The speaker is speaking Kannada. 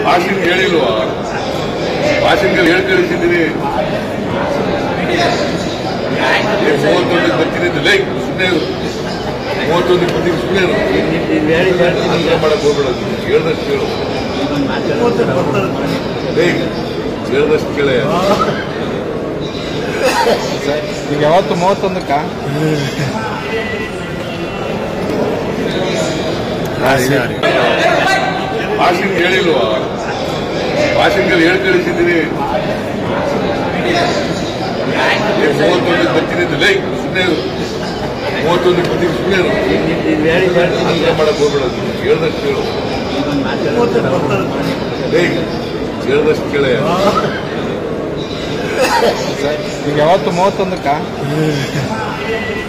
ಭಾಷೆಗೆ ಹೇಳಿಲ್ವಾ ಭಾಷೆಗೆ ಹೇಳಿ ಕಳಿಸಿದ್ದೀನಿ ಮೂವತ್ತೊಂದು ಬರ್ತೀನಿ ಅಂತ ಲೈಕ್ ಸುಮ್ಮನೆ ಮೂವತ್ತೊಂದು ಬರ್ತೀನಿ ಸುಮ್ಮನೆ ಅರ್ಥ ಮಾಡಕ್ ಹೋಗ್ಬೇಡ ಹೇಳ್ದಷ್ಟು ಹೇಳು ಲೈಕ್ ಹೇಳ್ದಷ್ಟು ಕೇಳ ಈಗ ಯಾವತ್ತು ಮೂವತ್ತೊಂದಕ್ಕ ಭಾಷೆಗೆ ಹೇಳಿಲ್ವಾ ಭಾಷೆಗೆ ಹೇಳಿ ಕಳಿಸಿದ್ದೀನಿ ಮೂವತ್ತೊಂದು ಬರ್ತೀನಿ ಅಂತ ಲೈಕ್ ಸುಮ್ಮನೆ ಮೂವತ್ತೊಂದು ಬರ್ತೀನಿ ಸುಮ್ಮನೆ ಅರ್ಥ ಮಾಡಕ್ ಹೋಗ್ಬೇಡ ಹೇಳ್ದಷ್ಟು ಹೇಳು ಲೈಕ್ ಹೇಳ್ದಷ್ಟು ಕೇಳ ಈಗ ಯಾವತ್ತು ಮೂವತ್ತೊಂದಕ್ಕ